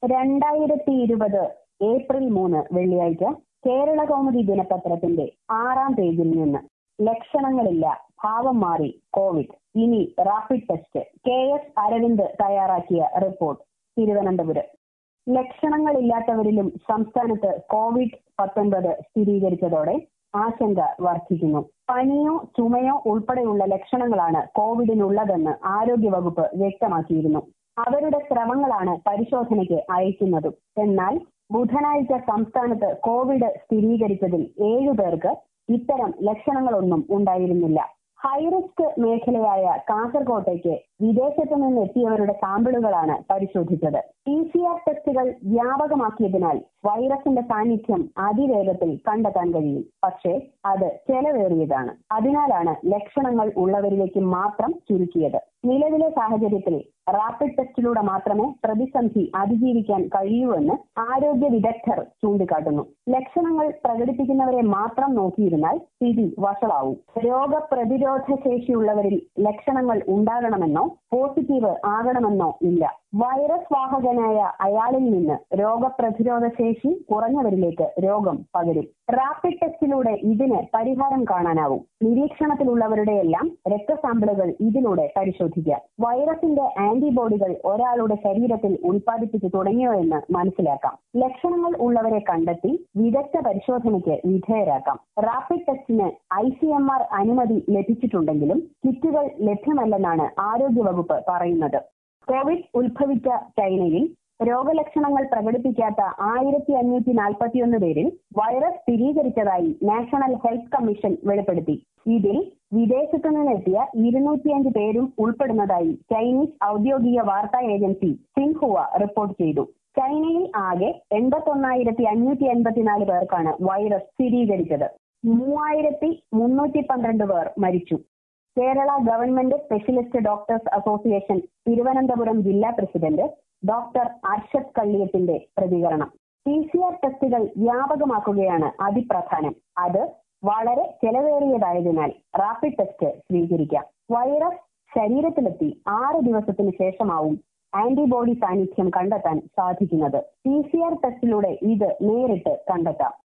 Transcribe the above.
രണ്ടായിരത്തി ഇരുപത് ഏപ്രിൽ മൂന്ന് വെള്ളിയാഴ്ച കേരള കൗമുദി ദിനപത്രത്തിന്റെ ആറാം പേജിൽ നിന്ന് ലക്ഷണങ്ങളില്ല ഭാവം മാറി കോവിഡ് ഇനി rapid test K S Aravind തയ്യാറാക്കിയ റിപ്പോർട്ട് തിരുവനന്തപുരം ലക്ഷണങ്ങളില്ലാത്തവരിലും സംസ്ഥാനത്ത് കോവിഡ് പത്തൊൻപത് സ്ഥിരീകരിച്ചതോടെ ആശങ്ക വർദ്ധിക്കുന്നു പനിയോ ചുമയോ ഉൾപ്പെടെയുള്ള ലക്ഷണങ്ങളാണ് കോവിഡിനുള്ളതെന്ന് ആരോഗ്യവകുപ്പ് വ്യക്തമാക്കിയിരുന്നു അവരുടെ സ്രവങ്ങളാണ് പരിശോധനയ്ക്ക് അയക്കുന്നതും എന്നാൽ ബുധനാഴ്ച സംസ്ഥാനത്ത് കോവിഡ് സ്ഥിരീകരിച്ചതിൽ ഏഴുപേർക്ക് ഇത്തരം ലക്ഷണങ്ങളൊന്നും ഉണ്ടായിരുന്നില്ല ഹൈറിസ്ക് മേഖലയായ കാസർകോട്ടേക്ക് വിദേശത്തു നിന്ന് എത്തിയവരുടെ സാമ്പിളുകളാണ് പരിശോധിച്ചത് പി സി ആർ ടെസ്റ്റുകൾ വ്യാപകമാക്കിയതിനാൽ വൈറസിന്റെ സാന്നിധ്യം അതിവേഗത്തിൽ കണ്ടെത്താൻ കഴിയും പക്ഷേ അത് ചെലവേറിയതാണ് അതിനാലാണ് ലക്ഷണങ്ങൾ ഉള്ളവരിലേക്ക് മാത്രം ചുരുക്കിയത് നിലവിലെ സാഹചര്യത്തിൽ റാപ്പിഡ് ടെസ്റ്റിലൂടെ മാത്രമേ പ്രതിസന്ധി അതിജീവിക്കാൻ കഴിയൂവെന്ന് ആരോഗ്യ വിദഗ്ധർ ചൂണ്ടിക്കാട്ടുന്നു ലക്ഷണങ്ങൾ പ്രകടിപ്പിക്കുന്നവരെ മാത്രം നോക്കിയിരുന്നാൽ സ്ഥിതി വഷളാവും രോഗപ്രതിരോധ ശേഷിയുള്ളവരിൽ ലക്ഷണങ്ങൾ ഉണ്ടാകണമെന്നോ പോസിറ്റീവ് ആകണമെന്നോ ഇല്ല വൈറസ് വാഹകനായ അയാളിൽ നിന്ന് രോഗപ്രതിരോധ ശേഷി കുറഞ്ഞവരിലേക്ക് രോഗം പകരും റാപ്പിഡ് ടെസ്റ്റിലൂടെ ഇതിന് പരിഹാരം കാണാനാവും നിരീക്ഷണത്തിലുള്ളവരുടെ എല്ലാം രക്തസാമ്പിളുകൾ ഇതിലൂടെ പരിശോധിക്കാം വൈറസിന്റെ ആന്റിബോഡികൾ ഒരാളുടെ ശരീരത്തിൽ ഉൽപ്പാദിപ്പിച്ചു തുടങ്ങിയോ എന്ന് മനസ്സിലാക്കാം ലക്ഷണങ്ങൾ ഉള്ളവരെ കണ്ടെത്തി വിദഗ്ധ പരിശോധനയ്ക്ക് വിധേയരാക്കാം റാപ്പിഡ് ടെസ്റ്റിന് ഐ സി എം ആർ അനുമതി ലഭിച്ചിട്ടുണ്ടെങ്കിലും കിറ്റുകൾ ലഭ്യമല്ലെന്നാണ് ആരോഗ്യവകുപ്പ് പറയുന്നത് കോവിഡ് ഉത്ഭവിച്ച ചൈനയിൽ രോഗലക്ഷണങ്ങൾ പ്രകടിപ്പിക്കാത്ത ആയിരത്തി അഞ്ഞൂറ്റി നാൽപ്പത്തിയൊന്ന് പേരിൽ വൈറസ് സ്ഥിരീകരിച്ചതായി നാഷണൽ ഹെൽത്ത് കമ്മീഷൻ വെളിപ്പെടുത്തി ഇതിൽ വിദേശത്തു നിന്നെത്തിയ ഇരുന്നൂറ്റിയഞ്ച് പേരും ഉൾപ്പെടുന്നതായി ചൈനീസ് ഔദ്യോഗിക വാർത്താ ഏജൻസി സിൻഹുവ റിപ്പോർട്ട് ചെയ്തു ചൈനയിൽ ആകെ എൺപത്തൊന്നായിരത്തി അഞ്ഞൂറ്റി എൺപത്തിനാല് പേർക്കാണ് വൈറസ് സ്ഥിരീകരിച്ചത് മൂവായിരത്തി മുന്നൂറ്റി പന്ത്രണ്ട് പേർ മരിച്ചു Kerala government specialist doctors association Thiruvananthapuram ജില്ലാ പ്രസിഡന്റ് ഡോക്ടർ അർഷദ് കള്ളിയത്തിന്റെ പ്രതികരണം പി സി ആർ ടെസ്റ്റുകൾ വ്യാപകമാക്കുകയാണ് അതിപ്രധാനം അത് വളരെ ചെലവേറിയതായതിനാൽ റാപ്പിഡ് ടെസ്റ്റ് സ്വീകരിക്കാം വൈറസ് ശരീരത്തിലെത്തി ആറ് ദിവസത്തിന് ശേഷമാവും ആന്റിബോഡി സാന്നിധ്യം കണ്ടെത്താൻ സാധിക്കുന്നത് പി സി ആർ ടെസ്റ്റിലൂടെ ഇത് നേരിട്ട് കണ്ടെത്താം